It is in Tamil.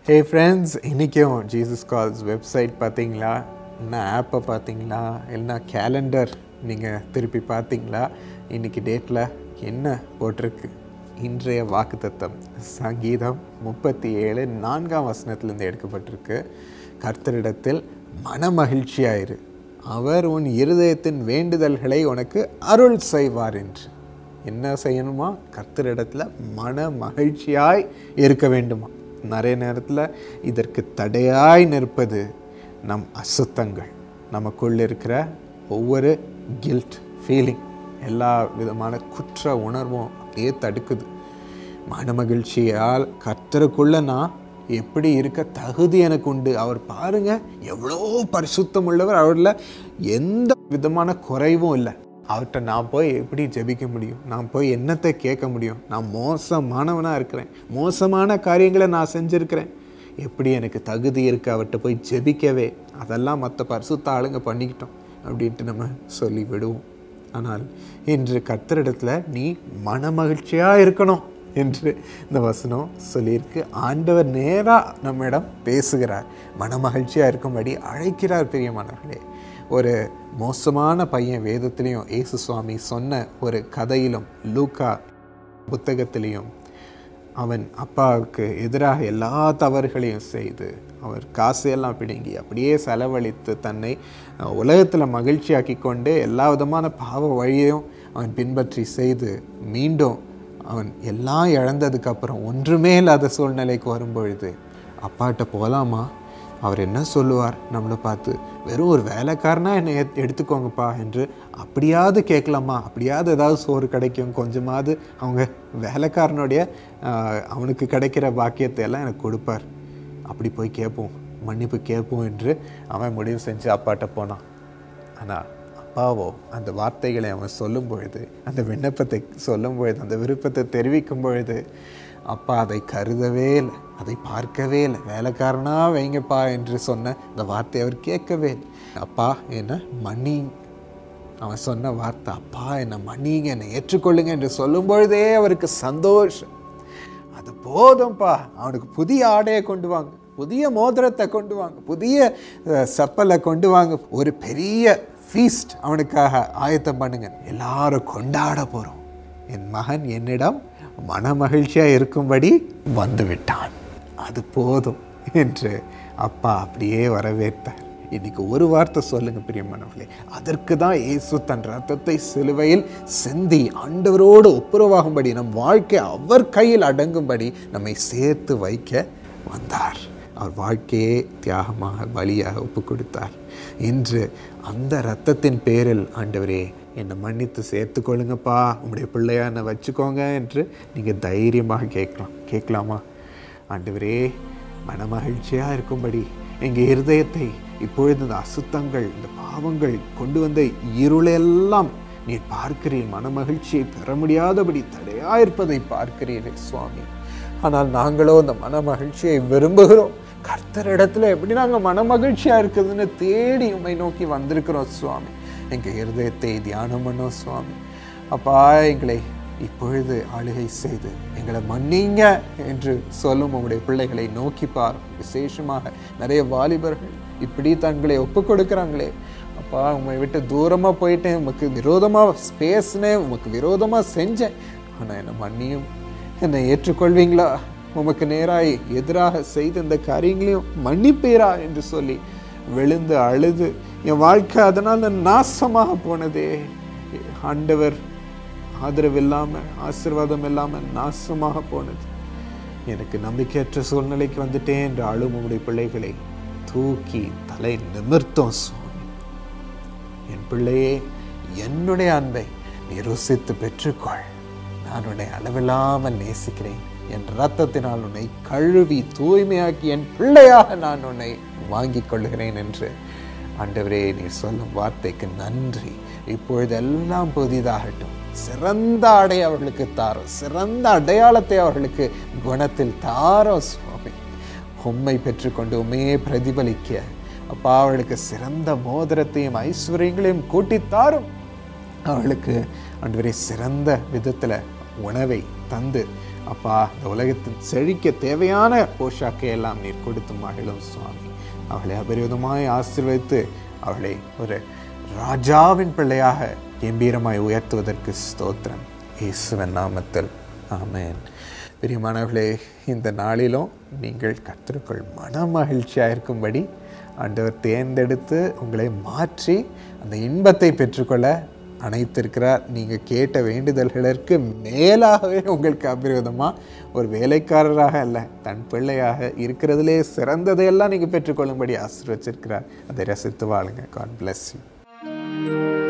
ஹே ஃப்ரெண்ட்ஸ் இன்றைக்கும் ஜீசஸ் கால்ஸ் வெப்சைட் பார்த்தீங்களா என்ன ஆப்பை பார்த்தீங்களா இல்லைனா கேலண்டர் நீங்கள் திருப்பி பார்த்தீங்களா இன்றைக்கி டேட்டில் என்ன போட்டிருக்கு இன்றைய வாக்குத்தத்தம் சங்கீதம் முப்பத்தி ஏழு நான்காம் வசனத்திலிருந்து எடுக்கப்பட்டிருக்கு கர்த்தரிடத்தில் மனமகிழ்ச்சியாயிரு அவர் உன் இருதயத்தின் வேண்டுதல்களை உனக்கு அருள் செய்வார் என்று என்ன செய்யணுமா கர்த்தரிடத்தில் மன மகிழ்ச்சியாய் இருக்க வேண்டுமா நிறைய நேரத்தில் இதற்கு தடையாய் நிற்பது நம் அசுத்தங்கள் நமக்குள்ள இருக்கிற ஒவ்வொரு கில்ட் ஃபீலிங் எல்லா விதமான குற்ற உணர்வும் அப்படியே தடுக்குது மனமகிழ்ச்சியால் கர்த்தருக்குள்ள நான் எப்படி இருக்க தகுதி எனக்கு உண்டு அவர் பாருங்க எவ்வளோ பரிசுத்தம் உள்ளவர் அவரில் எந்த விதமான குறைவும் இல்லை அவர்கிட்ட நான் போய் எப்படி ஜெபிக்க முடியும் நான் போய் என்னத்தை கேட்க முடியும் நான் மோசமானவனாக இருக்கிறேன் மோசமான காரியங்களை நான் செஞ்சுருக்கிறேன் எப்படி எனக்கு தகுதி இருக்கு அவர்கிட்ட போய் ஜெபிக்கவே அதெல்லாம் மற்ற பரிசுத்த ஆளுங்க பண்ணிக்கிட்டோம் அப்படின்ட்டு நம்ம சொல்லி விடுவோம் ஆனால் இன்று கர்த்தரிடத்தில் நீ மனமகிழ்ச்சியாக இருக்கணும் என்று இந்த வசனம் சொல்லியிருக்கு ஆண்டவர் நேராக நம்மிடம் பேசுகிறார் மனமகிழ்ச்சியாக இருக்கும்படி அழைக்கிறார் பிரியமானவர்களே ஒரு மோசமான பையன் வேதத்திலையும் இயேசு சுவாமி சொன்ன ஒரு கதையிலும் லூக்கா புத்தகத்திலையும் அவன் அப்பாவுக்கு எதிராக எல்லா தவறுகளையும் செய்து அவர் காசையெல்லாம் பிடுங்கி அப்படியே செலவழித்து தன்னை உலகத்தில் மகிழ்ச்சியாக்கி கொண்டு எல்லா விதமான பாவ வழியையும் அவன் பின்பற்றி செய்து மீண்டும் அவன் எல்லாம் இழந்ததுக்கப்புறம் ஒன்றுமே இல்லாத சூழ்நிலைக்கு வரும்பொழுது அப்பாட்ட போகலாமா அவர் என்ன சொல்லுவார் நம்மளை பார்த்து வெறும் ஒரு வேலைக்காரனா என்னை எத்- எடுத்துக்கோங்கப்பா என்று அப்படியாவது கேட்கலாமா அப்படியாவது ஏதாவது சோறு கிடைக்கும் கொஞ்சமாவது அவங்க வேலைக்காரனுடைய ஆஹ், அவனுக்கு கிடைக்கிற பாக்கியத்தை எல்லாம் எனக்கு கொடுப்பார் அப்படி போய் கேட்போம் மன்னிப்பு கேட்போம் என்று அவன் முடிவு செஞ்சு அப்பாட்ட போனான் ஆனால் அப்பாவோ அந்த வார்த்தைகளை அவன் சொல்லும் பொழுது அந்த விண்ணப்பத்தை சொல்லும் பொழுது அந்த விருப்பத்தை தெரிவிக்கும் பொழுது அப்பா அதை கருதவே இல்லை அதை பார்க்கவே இல்லை வேலைக்காரனா வைங்கப்பா என்று சொன்ன அந்த வார்த்தையை அவர் கேட்கவே இல்லை அப்பா என்ன மன்னி அவன் சொன்ன வார்த்தை அப்பா என்னை மன்னிங்க என்னை ஏற்றுக்கொள்ளுங்க என்று சொல்லும் பொழுதே அவருக்கு சந்தோஷம் அது போதும்ப்பா அவனுக்கு புதிய ஆடையை கொண்டு வாங்க புதிய மோதிரத்தை கொண்டு வாங்க புதிய அஹ், செப்பலை கொண்டு வாங்க ஒரு பெரிய ஃபீஸ்ட் அவனுக்காக ஆயத்தம் பண்ணுங்க எல்லாரும் கொண்டாட போகிறோம் என் மகன் என்னிடம் மனமகிழ்ச்சியாக இருக்கும்படி வந்து விட்டான் அது போதும் என்று அப்பா அப்படியே வரவேற்றார் இன்னைக்கு ஒரு வார்த்தை சொல்லுங்க பிரியமானவர்களே அதற்கு தான் இயேசு தன் ரத்தத்தை சிலுவையில் சிந்தி ஆண்டவரோடு ஒப்புரவாகும்படி நம் வாழ்க்கை அவர் கையில் அடங்கும்படி நம்மை சேர்த்து வைக்க வந்தார் அவர் வாழ்க்கையே தியாகமாக பலியாக ஒப்பு கொடுத்தார் இன்று அந்த ரத்தத்தின் பேரில் ஆண்டவரே என்னை மன்னித்து சேர்த்துக்கொள்ளுங்கப்பா உங்களுடைய பிள்ளையா என்னை வச்சுக்கோங்க என்று நீங்கள் தைரியமாக கேட்கலாம் கேட்கலாமா ஆண்டவரே மனமகிழ்ச்சியாக இருக்கும்படி எங்கள் இருதயத்தை இப்பொழுது இந்த அசுத்தங்கள் இந்த பாவங்கள் கொண்டு வந்த இருளெல்லாம் நீர் பார்க்கிறீர் மனமகிழ்ச்சியை பெற முடியாதபடி தடையாயிருப்பதை பார்க்கிறீரே சுவாமி ஆனால் நாங்களோ அந்த மனமகிழ்ச்சியை விரும்புகிறோம் கர்த்தரிடத்துல எப்படி நாங்கள் மனமகிழ்ச்சியாக இருக்குதுன்னு தேடி உம்மை நோக்கி வந்திருக்கிறோம் சுவாமி எங்கள் இருதயத்தை தியானம் பண்ணோம் சுவாமி அப்பா எங்களை இப்பொழுது ஆளுகை செய்து எங்களை மன்னிங்க என்று சொல்லும் உங்களுடைய பிள்ளைகளை நோக்கி பார் விசேஷமாக நிறைய வாலிபர்கள் இப்படி தங்களை ஒப்பு கொடுக்குறாங்களே அப்பா உங்களை விட்டு தூரமாக போயிட்டேன் உமக்கு விரோதமாக பேசினேன் உமக்கு விரோதமாக செஞ்சேன் ஆனால் என்னை மன்னியும் என்னை ஏற்றுக்கொள்வீங்களா உமக்கு நேராய் எதிராக செய்த இந்த காரியங்களையும் மன்னிப்பீரா என்று சொல்லி விழுந்து அழுது என் வாழ்க்கை அதனால் நாசமாக போனதே ஆண்டவர் ஆதரவு இல்லாமல் ஆசீர்வாதம் இல்லாமல் நாசமாக போனது எனக்கு நம்பிக்கையற்ற சூழ்நிலைக்கு வந்துட்டேன் என்று அழும் உம்முடைய பிள்ளைகளை தூக்கி தலை நிமிர்த்தோம் சுவாமி என் பிள்ளையே என்னுடைய அன்பை நீ ருசித்து பெற்றுக்கொள் நான் உன்னை அளவில்லாமல் நேசிக்கிறேன் என் ரத்தத்தினால் உன்னை கழுவி தூய்மையாக்கி என் பிள்ளையாக நான் உன்னை வாங்கிக் கொள்கிறேன் என்று ஆண்டவரே நீ சொல்லும் வார்த்தைக்கு நன்றி இப்பொழுதெல்லாம் புதிதாகட்டும் சிறந்த ஆடை அவர்களுக்கு தாரும் சிறந்த அடையாளத்தை அவர்களுக்கு குணத்தில் தாரோம் சுவாமி உம்மை பெற்றுக்கொண்டு உண்மையே பிரதிபலிக்க அப்பா அவளுக்கு சிறந்த மோதிரத்தையும் ஐஸ்வர்யங்களையும் கூட்டித் தாரும் அவளுக்கு ஆண்டவரே சிறந்த விதத்தில் உணவை தந்து அப்பா இந்த உலகத்தின் செழிக்க தேவையான போஷாக்கை எல்லாம் நீர் கொடுத்து மகிழும் சுவாமி அவளை அபரிவிதமாய் ஆசீர்வதித்து அவளை ஒரு ராஜாவின் பிள்ளையாக கம்பீரமாய் உயர்த்துவதற்கு ஸ்தோத்திரம் இயேசுவன் நாமத்தில் ஆமென் பிரியமானவர்களே இந்த நாளிலும் நீங்கள் கர்த்தருக்குள் மன மகிழ்ச்சியாக இருக்கும்படி ஆண்டவர் தேர்ந்தெடுத்து உங்களை மாற்றி அந்த இன்பத்தை பெற்றுக்கொள்ள அனைத்திருக்கிறார் நீங்கள் கேட்ட வேண்டுதல்களுக்கு மேலாகவே உங்களுக்கு அபிரோதமாக ஒரு வேலைக்காரராக அல்ல தன் பிள்ளையாக இருக்கிறதுலே சிறந்ததையெல்லாம் நீங்கள் பெற்றுக்கொள்ளும்படி ஆசீர்வச்சிருக்கிறார் அதை ரசித்து வாழுங்க காட் bless you